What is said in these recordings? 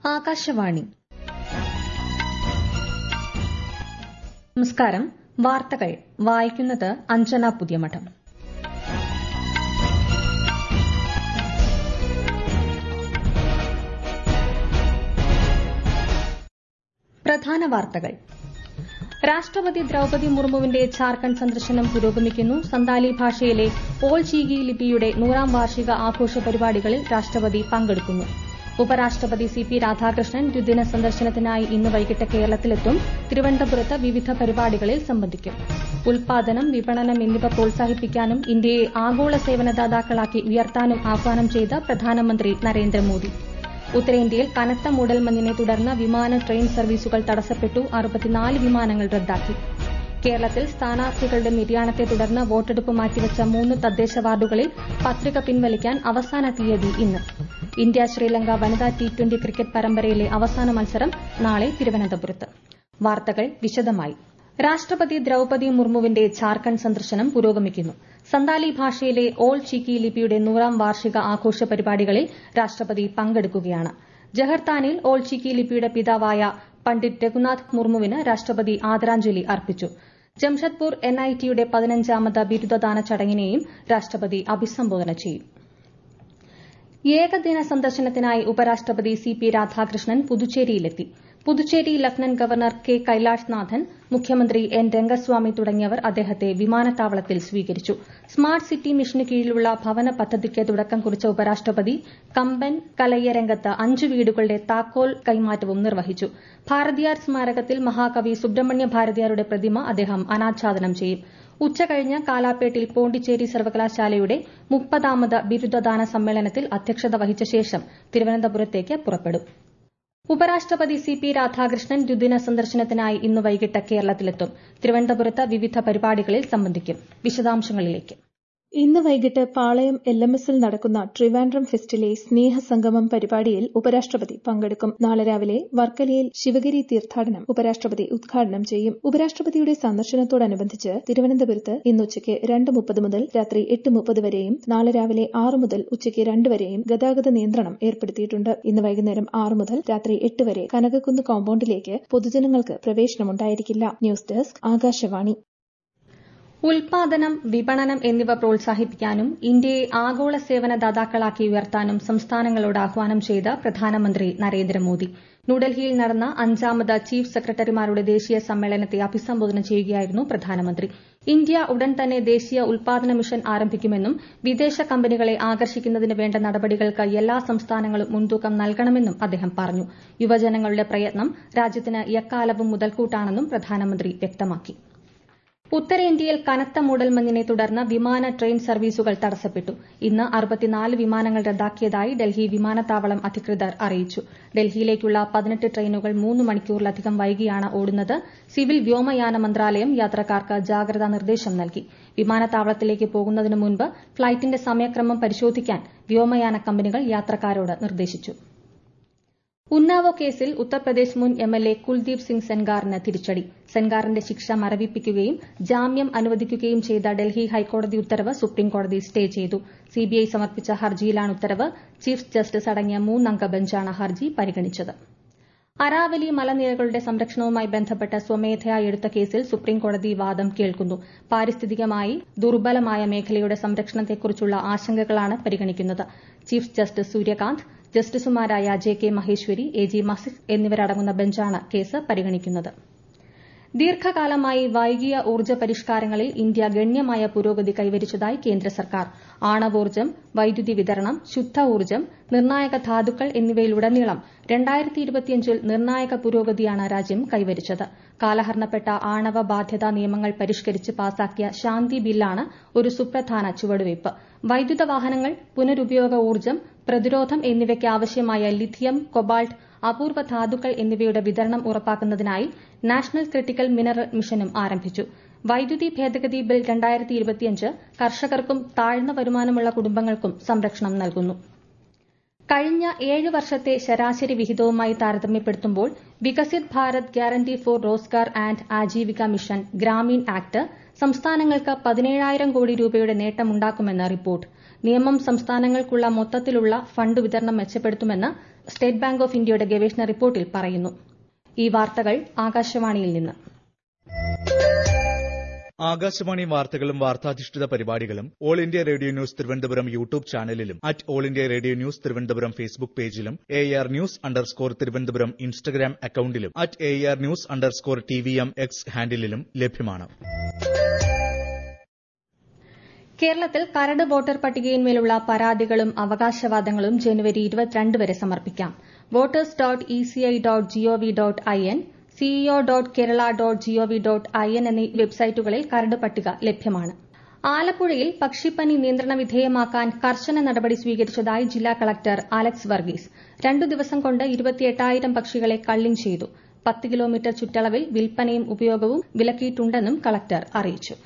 ആകാശവാണി നമസ്കാരം വാർത്തകൾ വായിക്കുന്നത് അഞ്ജന പുതിയമഠം പ്രധാന വാർത്തകൾ രാഷ്ട്രപതി ദ്രൌപതി മുർമുവിന്റെ ഝാർഖണ്ഡ് സന്ദർശനം പുരോഗമിക്കുന്നു സന്താലി ഭാഷയിലെ ഓൾ ചീഗി ലിപിയുടെ നൂറാം വാർഷിക ആഘോഷ പരിപാടികളിൽ രാഷ്ട്രപതി പങ്കെടുക്കുന്നു ഉപരാഷ്ട്രപതി സി പി രാധാകൃഷ്ണൻ ദ്വിദിന സന്ദർശനത്തിനായി ഇന്ന് വൈകിട്ട് കേരളത്തിലെത്തും തിരുവനന്തപുരത്ത് വിവിധ പരിപാടികളിൽ സംബന്ധിക്കും ഉൽപാദനം വിപണനം എന്നിവ പ്രോത്സാഹിപ്പിക്കാനും ഇന്ത്യയെ ആഗോള സേവനദാതാക്കളാക്കി ഉയർത്താനും ആഹ്വാനം ചെയ്ത പ്രധാനമന്ത്രി നരേന്ദ്രമോദി ഉത്തരേന്ത്യയിൽ കനത്ത മൂടൽമഞ്ഞിനെ തുടർന്ന് വിമാന ട്രെയിൻ സർവീസുകൾ തടസ്സപ്പെട്ടു അറുപത്തിനാല് വിമാനങ്ങൾ റദ്ദാക്കി കേരളത്തിൽ സ്ഥാനാർത്ഥികളുടെ നിര്യാണത്തെ തുടർന്ന് വോട്ടെടുപ്പ് മാറ്റിവച്ച മൂന്ന് തദ്ദേശ വാർഡുകളിൽ പത്രിക പിൻവലിക്കാൻ അവസാന തീയതി ഇന്ന് ഇന്ത്യ ശ്രീലങ്ക വനിതാ ടി ട്വന്റി ക്രിക്കറ്റ് പരമ്പരയിലെ അവസാന മത്സരം നാളെ തിരുവനന്തപുരത്ത് വാർത്തകൾ വിശദമായി രാഷ്ട്രപതി ദ്രൌപതി മുർമുവിന്റെ ഝാർഖണ്ഡ് സന്ദർശനം പുരോഗമിക്കുന്നു സന്താലി ഭാഷയിലെ ഓൾ ചീക്കി ലിപിയുടെ നൂറാം വാർഷിക ആഘോഷ പരിപാടികളിൽ രാഷ്ട്രപതി പങ്കെടുക്കുകയാണ് ജഹർത്താനിൽ ഓൾ ചീക്കി ലിപിയുടെ പിതാവായ പണ്ഡിറ്റ് രഘുനാഥ് മുർമുവിന് രാഷ്ട്രപതി ആദരാഞ്ജലി അർപ്പിച്ചു ജംഷഡ്പൂർ എൻഐടിയുടെ പതിനഞ്ചാമത് ബിരുദദാന ചടങ്ങിനെയും രാഷ്ട്രപതി അഭിസംബോധന ചെയ്യും ഏകദിന സന്ദർശനത്തിനായി ഉപരാഷ്ട്രപതി സി പി രാധാകൃഷ്ണൻ പുതുച്ചേരിയിലെത്തി Puducherry lieutenant governor K Kailashnathan മുഖ്യമന്ത്രി എൻ രംഗസ്വാമി തുടങ്ങിയവർ അദ്ദേഹത്തെ വിമാനത്താവളത്തിൽ സ്വീകരിച്ചു സ്മാർട്ട് സിറ്റി മിഷന് കീഴിലുള്ള ഭവന പദ്ധതിക്ക് തുടക്കം കുറിച്ച ഉപരാഷ്ട്രപതി കമ്പൻ കലയ്യരംഗത്ത് അഞ്ച് വീടുകളുടെ താക്കോൽ കൈമാറ്റവും നിർവഹിച്ചു ഭാരതിയാർ സ്മാരകത്തിൽ മഹാകവി സുബ്രഹ്മണ്യ ഭാരതിയാരുടെ പ്രതിമ അദ്ദേഹം അനാച്ഛാദനം ചെയ്യും ഉച്ചകഴിഞ്ഞ് കാലാപ്പേട്ടിൽ പോണ്ടിച്ചേരി സർവകലാശാലയുടെ മുപ്പതാമത് ബിരുദദാന സമ്മേളനത്തിൽ അധ്യക്ഷത വഹിച്ച ശേഷം തിരുവനന്തപുരത്തേക്ക് പുറപ്പെടും ഉപരാഷ്ട്രപതി സി പി രാധാകൃഷ്ണൻ ദ്വിദിന സന്ദർശനത്തിനായി ഇന്ന് വൈകിട്ട് കേരളത്തിലെത്തും തിരുവനന്തപുരത്ത് വിവിധ പരിപാടികളിൽ സംബന്ധിക്കും വിശദാംശങ്ങളിലേക്ക് ഇന്ന് വൈകിട്ട് പാളയം എൽ എം എസിൽ നടക്കുന്ന ട്രിവാൻഡ്രം ഫെസ്റ്റിലെ സ്നേഹസംഗമം പരിപാടിയിൽ ഉപരാഷ്ട്രപതി പങ്കെടുക്കും നാളെ രാവിലെ വർക്കലയിൽ ശിവഗിരി തീർത്ഥാടനം ഉപരാഷ്ട്രപതി ഉദ്ഘാടനം ചെയ്യും ഉപരാഷ്ട്രപതിയുടെ സന്ദർശനത്തോടനുബന്ധിച്ച് തിരുവനന്തപുരത്ത് ഇന്ന് ഉച്ചയ്ക്ക് രണ്ട് മുപ്പത് മുതൽ രാത്രി എട്ട് മുപ്പത് വരെയും നാളെ രാവിലെ ആറ് മുതൽ ഉച്ചയ്ക്ക് രണ്ട് വരെയും ഗതാഗത നിയന്ത്രണം ഏർപ്പെടുത്തിയിട്ടുണ്ട് ഇന്ന് വൈകുന്നേരം ആറ് മുതൽ രാത്രി എട്ട് വരെ കനകക്കുന്ന് കോമ്പൌണ്ടിലേക്ക് പൊതുജനങ്ങൾക്ക് പ്രവേശനമുണ്ടായിരിക്കില്ല ന്യൂസ് ഡെസ്ക് ആകാശവാണി ഉൽപാദനം വിപണനം എന്നിവ പ്രോത്സാഹിപ്പിക്കാനും ഇന്ത്യയെ ആഗോള സേവനദാതാക്കളാക്കി ഉയർത്താനും സംസ്ഥാനങ്ങളോട് ആഹ്വാനം ചെയ്ത പ്രധാനമന്ത്രി നരേന്ദ്രമോദി ന്യൂഡൽഹിയിൽ നടന്ന അഞ്ചാമത് ചീഫ് സെക്രട്ടറിമാരുടെ ദേശീയ സമ്മേളനത്തെ അഭിസംബോധന ചെയ്യുകയായിരുന്നു പ്രധാനമന്ത്രി ഇന്ത്യ ഉടൻ തന്നെ ദേശീയ ഉൽപാദന മിഷൻ ആരംഭിക്കുമെന്നും വിദേശ കമ്പനികളെ ആകർഷിക്കുന്നതിന് വേണ്ട നടപടികൾക്ക് എല്ലാ സംസ്ഥാനങ്ങളും മുൻതൂക്കം നൽകണമെന്നും അദ്ദേഹം പറഞ്ഞു യുവജനങ്ങളുടെ പ്രയത്നം രാജ്യത്തിന് എക്കാലവും മുതൽക്കൂട്ടാണെന്നും പ്രധാനമന്ത്രി വ്യക്തമാക്കി ഉത്തരേന്ത്യയിൽ കനത്ത മൂടൽമഞ്ഞിനെ തുടർന്ന് വിമാന ട്രെയിൻ സർവീസുകൾ തടസ്സപ്പെട്ടു ഇന്ന് അറുപത്തിനാല് വിമാനങ്ങൾ റദ്ദാക്കിയതായി ഡൽഹി വിമാനത്താവളം അധികൃതർ അറിയിച്ചു ഡൽഹിയിലേക്കുള്ള പതിനെട്ട് ട്രെയിനുകൾ മൂന്ന് മണിക്കൂറിലധികം വൈകിയാണ് ഓടുന്നത് സിവിൽ വ്യോമയാന മന്ത്രാലയം യാത്രക്കാർക്ക് ജാഗ്രതാ നിർദ്ദേശം നൽകി വിമാനത്താവളത്തിലേക്ക് പോകുന്നതിന് മുൻപ് ഫ്ളൈറ്റിന്റെ സമയക്രമം പരിശോധിക്കാൻ വ്യോമയാന കമ്പനികൾ യാത്രക്കാരോട് നിർദ്ദേശിച്ചു ഉന്നാവോ കേസിൽ ഉത്തർപ്രദേശ് മുൻ എംഎൽഎ കുൽദീപ് സിംഗ് സെൻഗാറിന് തിരിച്ചടി സെൻഗാറിന്റെ ശിക്ഷ മരവിപ്പിക്കുകയും ജാമ്യം അനുവദിക്കുകയും ചെയ്ത ഡൽഹി ഹൈക്കോടതി ഉത്തരവ് സുപ്രീംകോടതി സ്റ്റേ ചെയ്തു സിബിഐ സമർപ്പിച്ച ഹർജിയിലാണ് ഉത്തരവ് ചീഫ് ജസ്റ്റിസ് അടങ്ങിയ മൂന്നംഗ ബെഞ്ചാണ് ഹർജി പരിഗണിച്ചത് അരാവലി മലനിരകളുടെ സംരക്ഷണവുമായി ബന്ധപ്പെട്ട് സ്വമേധയാ എടുത്ത കേസിൽ സുപ്രീംകോടതി വാദം കേൾക്കുന്നു പാരിസ്ഥിതികമായി ദുർബലമായ മേഖലയുടെ സംരക്ഷണത്തെക്കുറിച്ചുള്ള ആശങ്കകളാണ് പരിഗണിക്കുന്നത് ചീഫ് ജസ്റ്റിസ് സൂര്യകാന്ത് ജസ്റ്റിസുമാരായ J K Maheshwari A G Masih എന്നിവരടങ്ങുന്ന ബെഞ്ചാണ് കേസ് പരിഗണിക്കുന്നത് ദീർഘകാലമായി വൈകിയ ഊർജ്ജ പരിഷ്കാരങ്ങളിൽ ഇന്ത്യ ഗണ്യമായ പുരോഗതി കൈവരിച്ചതായി കേന്ദ്ര സർക്കാർ ആണവോർജ്ജം വൈദ്യുതി വിതരണം ശുദ്ധ ഊർജ്ജം നിർണായക ധാതുക്കൾ എന്നിവയിലുടനീളം രണ്ടായിരത്തി ഇരുപത്തിയഞ്ചിൽ നിർണായക പുരോഗതിയാണ് രാജ്യം കൈവരിച്ചത് കാലഹരണപ്പെട്ട ആണവ ബാധ്യതാ നിയമങ്ങൾ പരിഷ്കരിച്ച് പാസാക്കിയ ശാന്തി ബില്ലാണ് ഒരു സുപ്രധാന ചുവടുവയ്പ് വൈദ്യുത വാഹനങ്ങൾ പുനരുപയോഗ ഊർജ്ജം പ്രതിരോധം എന്നിവയ്ക്ക് ആവശ്യമായ ലിഥിയം കൊബാൾട്ട് അപൂർവ ധാതുക്കൾ എന്നിവയുടെ വിതരണം ഉറപ്പാക്കുന്നതിനായി നാഷണൽ ക്രിട്ടിക്കൽ മിനറൽ മിഷനും ആരംഭിച്ചു വൈദ്യുതി ഭേദഗതി ബിൽ രണ്ടായിരത്തി ഇരുപത്തിയഞ്ച് കർഷകർക്കും താഴ്ന്ന വരുമാനമുള്ള കുടുംബങ്ങൾക്കും സംരക്ഷണം നൽകുന്നു കഴിഞ്ഞ ഏഴ് വർഷത്തെ ശരാശരി വിഹിതവുമായി താരതമ്യപ്പെടുത്തുമ്പോൾ Viksit Bharat guarantee for Rozgar and Ajeevika mission Gramin act സംസ്ഥാനങ്ങൾക്ക് പതിനേഴായിരം കോടി രൂപയുടെ നേട്ടമുണ്ടാക്കുമെന്ന് റിപ്പോർട്ട് നിയമം സംസ്ഥാനങ്ങൾക്കുള്ള മൊത്തത്തിലുള്ള ഫണ്ട് വിതരണം മെച്ചപ്പെടുത്തുമെന്ന് സ്റ്റേറ്റ് ബാങ്ക് ഓഫ് ഇന്ത്യയുടെ ഗവേഷണ റിപ്പോർട്ടിൽ പറയുന്നു ഈ വാർത്തകൾ ആകാശവാണിയിൽ നിന്ന് ആകാശവാണി വാർത്തകളും വാർത്താധിഷ്ഠിത പരിപാടികളും all India radio news Thiruvananthapuram YouTube ചാനലിലും at all India radio news Thiruvananthapuram Facebook പേജിലും air news underscore Thiruvananthapuram Instagram അക്കൌണ്ടിലും at air news underscore T V M X ഹാൻഡിലും ലഭ്യമാണ് കേരളത്തിൽ കരട് വോട്ടർ പട്ടികയിന്മേലുള്ള പരാതികളും അവകാശവാദങ്ങളും ജനുവരി ഇരുപത്തിരണ്ട് വരെ സമർപ്പിക്കാം voters dot E C I dot GOV dot I N CEO dot Kerala dot GOV dot I N എന്നീ വെബ്സൈറ്റുകളിൽ കരട് പട്ടിക ലഭ്യമാണ് ആലപ്പുഴയിൽ പക്ഷിപ്പനി നിയന്ത്രണ വിധേയമാക്കാൻ കർശന നടപടി സ്വീകരിച്ചതായി ജില്ലാ കളക്ടർ അലക്സ് വർഗീസ് രണ്ടു ദിവസം കൊണ്ട് ഇരുപത്തിയെട്ടായിരം പക്ഷികളെ കള്ളിങ് ചെയ്തു പത്ത് കിലോമീറ്റർ ചുറ്റളവിൽ വിൽപ്പനയും ഉപയോഗവും വിലക്കിയിട്ടുണ്ടെന്നും കളക്ടർ അറിയിച്ചു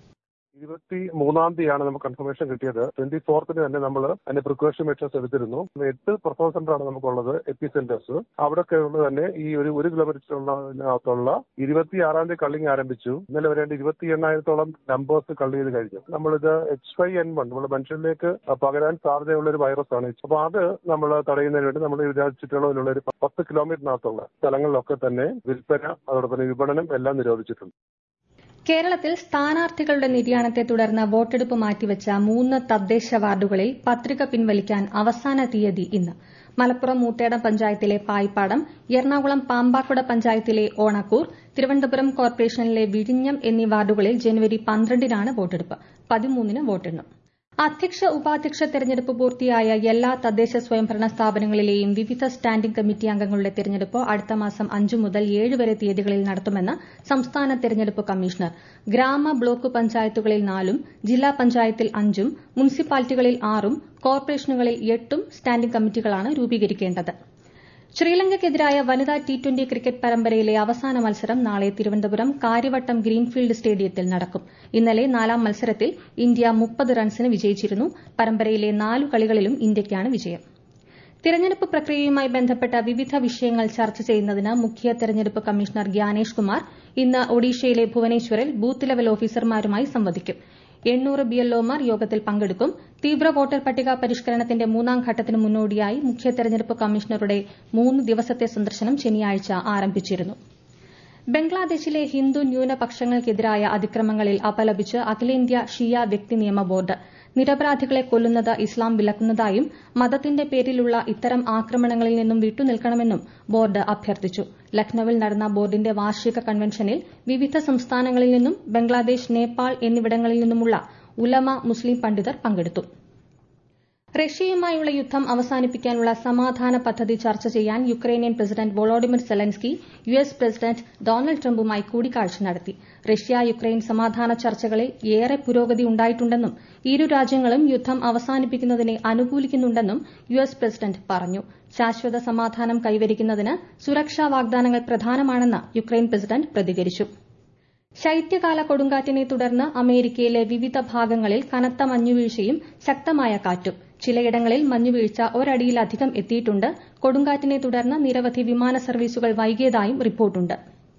ഇരുപത്തി മൂന്നാം തീയതിയാണ് നമുക്ക് കൺഫർമേഷൻ കിട്ടിയത് ട്വന്റി ഫോർത്തിന് തന്നെ നമ്മൾ അതിന്റെ പ്രിക്കോഷൻ മെഷേഴ്സ് എടുത്തിരുന്നു എട്ട് പ്രസവ സെന്ററാണ് നമുക്കുള്ളത് എപ്പി സെന്റേഴ്സ് അവിടെയൊക്കെ ഉള്ളത് തന്നെ ഈ ഒരു ഒരു കിലോമീറ്ററിനകത്തുള്ള ഇരുപത്തി ആറാം തീയതി കള്ളിങ് ആരംഭിച്ചു ഇന്നലെ വരെ ഇരുപത്തി എണ്ണായിരത്തോളം നമ്പേഴ്സ് കള്ളി ചെയ്ത് കഴിഞ്ഞു നമ്മളിത് എച്ച് ഫൈവ് എൻ വൺ നമ്മുടെ മനുഷ്യരിലേക്ക് പകരാൻ സാധ്യതയുള്ള ഒരു വൈറസ് ആണ് അപ്പൊ അത് നമ്മൾ തടയുന്നതിന് വേണ്ടി നമ്മൾ ചുറ്റളവിലുള്ള ഒരു പത്ത് കിലോമീറ്ററിനകത്തുള്ള സ്ഥലങ്ങളിലൊക്കെ തന്നെ വിൽപ്പന അതോടൊപ്പം വിപണനം എല്ലാം നിരോധിച്ചിട്ടുണ്ട് കേരളത്തിൽ സ്ഥാനാർത്ഥികളുടെ നിര്യാണത്തെ തുടർന്ന് വോട്ടെടുപ്പ് മാറ്റിവെച്ച മൂന്ന് തദ്ദേശ വാർഡുകളിൽ പത്രിക പിൻവലിക്കാൻ അവസാന തീയതി ഇന്ന് മലപ്പുറം മൂത്തേടം പഞ്ചായത്തിലെ പായിപ്പാടം എറണാകുളം പാമ്പാക്കുട പഞ്ചായത്തിലെ ഓണക്കൂർ തിരുവനന്തപുരം കോർപ്പറേഷനിലെ വിഴിഞ്ഞം എന്നീ വാർഡുകളിൽ ജനുവരി പന്ത്രണ്ടിനാണ് വോട്ടെടുപ്പ് പതിമൂന്നിന് വോട്ടെണ്ണും അധ്യക്ഷ ഉപാധ്യക്ഷ തെരഞ്ഞെടുപ്പ് പൂർത്തിയായ എല്ലാ തദ്ദേശ സ്വയംഭരണ സ്ഥാപനങ്ങളിലെയും വിവിധ സ്റ്റാൻഡിംഗ് കമ്മിറ്റി അംഗങ്ങളുടെ തെരഞ്ഞെടുപ്പ് അടുത്ത മാസം അഞ്ചു മുതൽ ഏഴ് വരെ തീയതികളിൽ നടത്തുമെന്ന് സംസ്ഥാന തെരഞ്ഞെടുപ്പ് കമ്മീഷണർ ഗ്രാമ ബ്ലോക്ക് പഞ്ചായത്തുകളിൽ നാലും ജില്ലാ പഞ്ചായത്തിൽ അഞ്ചും മുനിസിപ്പാലിറ്റികളിൽ ആറും കോർപ്പറേഷനുകളിൽ എട്ടും സ്റ്റാൻഡിംഗ് കമ്മിറ്റികളാണ് രൂപീകരിക്കേണ്ടത് ശ്രീലങ്കയ്ക്കെതിരായ വനിതാ ടി ട്വന്റി ക്രിക്കറ്റ് പരമ്പരയിലെ അവസാന മത്സരം നാളെ തിരുവനന്തപുരം കാര്യവട്ടം ഗ്രീൻഫീൽഡ് സ്റ്റേഡിയത്തിൽ നടക്കും ഇന്നലെ നാലാം മത്സരത്തിൽ ഇന്ത്യ മുപ്പത് റൺസിന് വിജയിച്ചിരുന്നു പരമ്പരയിലെ നാലു കളികളിലും ഇന്ത്യയ്ക്കാണ് വിജയം തിരഞ്ഞെടുപ്പ് പ്രക്രിയയുമായി ബന്ധപ്പെട്ട വിവിധ വിഷയങ്ങൾ ചർച്ച ചെയ്യുന്നതിന് മുഖ്യ തെരഞ്ഞെടുപ്പ് കമ്മീഷണർ ഗ്യാനേഷ് കുമാർ ഇന്ന് ഒഡീഷയിലെ ഭുവനേശ്വറിൽ ബൂത്ത് ലെവൽ ഓഫീസർമാരുമായി സംവദിക്കും എണ്ണൂറ് ബിഎൽഒമാർ യോഗത്തിൽ പങ്കെടുക്കും തീവ്ര വോട്ടർ പട്ടിക പരിഷ്കരണത്തിന്റെ മൂന്നാം ഘട്ടത്തിന് മുന്നോടിയായി മുഖ്യ തെരഞ്ഞെടുപ്പ് കമ്മീഷണറുടെ മൂന്ന് ദിവസത്തെ സന്ദർശനം ശനിയാഴ്ച ആരംഭിച്ചിരുന്നു ബംഗ്ലാദേശിലെ ഹിന്ദു ന്യൂനപക്ഷങ്ങൾക്കെതിരായ അതിക്രമങ്ങളിൽ അപലപിച്ച് അഖിലേന്ത്യാ ഷിയ വ്യക്തി നിയമ ബോർഡ് നിരപരാധികളെ കൊല്ലുന്നത് ഇസ്ലാം വിലക്കുന്നതായും മതത്തിന്റെ പേരിലുള്ള ഇത്തരം ആക്രമണങ്ങളിൽ നിന്നും വിട്ടുനിൽക്കണമെന്നും ബോർഡ് അഭ്യർത്ഥിച്ചു ലക്നൌവിൽ നടന്ന ബോർഡിന്റെ വാർഷിക കൺവെൻഷനിൽ വിവിധ സംസ്ഥാനങ്ങളിൽ നിന്നും ബംഗ്ലാദേശ് നേപ്പാൾ എന്നിവിടങ്ങളിൽ നിന്നുമുള്ള ഉലമ മുസ്ലിം പണ്ഡിതർ പങ്കെടുത്തു റഷ്യയുമായുള്ള യുദ്ധം അവസാനിപ്പിക്കാനുള്ള സമാധാന പദ്ധതി ചർച്ച ചെയ്യാൻ Ukrainian president Volodymyr Zelensky U S president Donald ട്രംപുമായി കൂടിക്കാഴ്ച നടത്തി റഷ്യ യുക്രൈൻ സമാധാന ചർച്ചകളിൽ ഏറെ പുരോഗതി ഉണ്ടായിട്ടുണ്ടെന്നും ഇരു രാജ്യങ്ങളും യുദ്ധം അവസാനിപ്പിക്കുന്നതിനെ അനുകൂലിക്കുന്നുണ്ടെന്നും യു എസ് പ്രസിഡന്റ് പറഞ്ഞു ശാശ്വത സമാധാനം കൈവരിക്കുന്നതിന് സുരക്ഷാ വാഗ്ദാനങ്ങൾ പ്രധാനമാണെന്ന് യുക്രൈൻ പ്രസിഡന്റ് പ്രതികരിച്ചു ശൈത്യകാല കൊടുങ്കാറ്റിനെ തുടർന്ന് അമേരിക്കയിലെ വിവിധ ഭാഗങ്ങളിൽ കനത്ത മഞ്ഞുവീഴ്ചയും ശക്തമായ കാറ്റും ചിലയിടങ്ങളിൽ മഞ്ഞുവീഴ്ച ഒരടിയിലധികം എത്തിയിട്ടുണ്ട് കൊടുങ്കാറ്റിനെ തുടർന്ന് നിരവധി വിമാന സർവീസുകൾ വൈകിയതായും റിപ്പോർട്ടുണ്ട്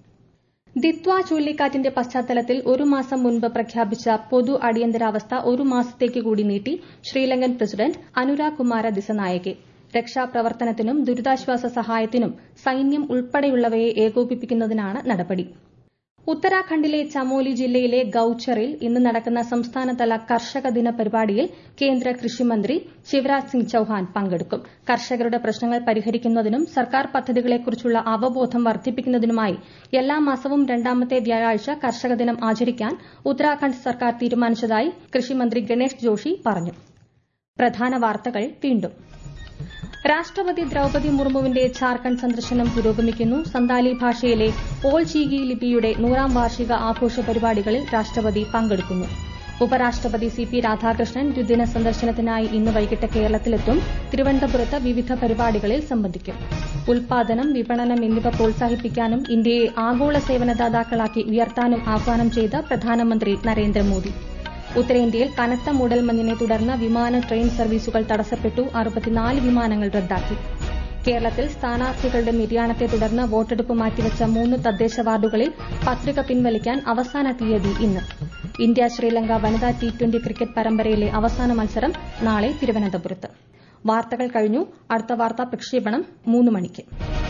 ദിത്വ ചുഴലിക്കാറ്റിന്റെ പശ്ചാത്തലത്തിൽ ഒരു മാസം മുൻപ് പ്രഖ്യാപിച്ച പൊതു അടിയന്തരാവസ്ഥ ഒരു മാസത്തേക്ക് കൂടി നീട്ടി ശ്രീലങ്കൻ പ്രസിഡന്റ് അനുരാഗ് കുമാര ദിസനായകെ രക്ഷാപ്രവർത്തനത്തിനും ദുരിതാശ്വാസ സഹായത്തിനും സൈന്യം ഉൾപ്പെടെയുള്ളവയെ ഏകോപിപ്പിക്കുന്നതിനാണ് നടപടി ഉത്തരാഖണ്ഡിലെ ചമോലി ജില്ലയിലെ ഗൌച്ചറിൽ ഇന്ന് നടക്കുന്ന സംസ്ഥാനതല കർഷക ദിന പരിപാടിയിൽ കേന്ദ്ര കൃഷിമന്ത്രി ശിവരാജ് സിംഗ് ചൌഹാൻ പങ്കെടുക്കും കർഷകരുടെ പ്രശ്നങ്ങൾ പരിഹരിക്കുന്നതിനും സർക്കാർ പദ്ധതികളെക്കുറിച്ചുള്ള അവബോധം വർദ്ധിപ്പിക്കുന്നതിനുമായി എല്ലാ മാസവും രണ്ടാമത്തെ വ്യാഴാഴ്ച കർഷക ദിനം ആചരിക്കാൻ ഉത്തരാഖണ്ഡ് സർക്കാർ തീരുമാനിച്ചതായി കൃഷിമന്ത്രി ഗണേഷ് ജോഷി പറഞ്ഞു പ്രധാന വാർത്തകൾ വീണ്ടും രാഷ്ട്രപതി ദ്രൌപതി മുർമുവിന്റെ ഝാർഖണ്ഡ് സന്ദർശനം പുരോഗമിക്കുന്നു സന്താലി ഭാഷയിലെ ഓൾ ചീഗി ലിപിയുടെ നൂറാം വാർഷിക ആഘോഷ പരിപാടികളിൽ രാഷ്ട്രപതി പങ്കെടുക്കുന്നു ഉപരാഷ്ട്രപതി സി പി രാധാകൃഷ്ണൻ ദ്വിദിന സന്ദർശനത്തിനായി ഇന്ന് വൈകിട്ട് കേരളത്തിലെത്തും തിരുവനന്തപുരത്ത് വിവിധ പരിപാടികളിൽ സംബന്ധിക്കും ഉൽപാദനം വിപണനം എന്നിവ പ്രോത്സാഹിപ്പിക്കാനും ഇന്ത്യയെ ആഗോള സേവനദാതാക്കളാക്കി ഉയർത്താനും ആഹ്വാനം ചെയ്ത പ്രധാനമന്ത്രി നരേന്ദ്രമോദി ഉത്തരേന്ത്യയിൽ കനത്ത മൂടൽമഞ്ഞിനെ തുടർന്ന് വിമാന ട്രെയിൻ സർവീസുകൾ തടസ്സപ്പെട്ടു അറുപത്തിനാല് വിമാനങ്ങൾ റദ്ദാക്കി കേരളത്തിൽ സ്ഥാനാർത്ഥികളുടെ നിര്യാണത്തെ തുടർന്ന് വോട്ടെടുപ്പ് മാറ്റിവെച്ച മൂന്ന് തദ്ദേശ വാർഡുകളിൽ പത്രിക പിൻവലിക്കാൻ അവസാന തീയതി ഇന്ന് ഇന്ത്യ ശ്രീലങ്ക വനിതാ ടി ട്വന്റി ക്രിക്കറ്റ് പരമ്പരയിലെ അവസാന മത്സരം നാളെ തിരുവനന്തപുരത്ത് വാർത്തകൾ കഴിഞ്ഞു അടുത്ത വാർത്താ പ്രക്ഷേപണം മൂന്ന് മണിക്ക്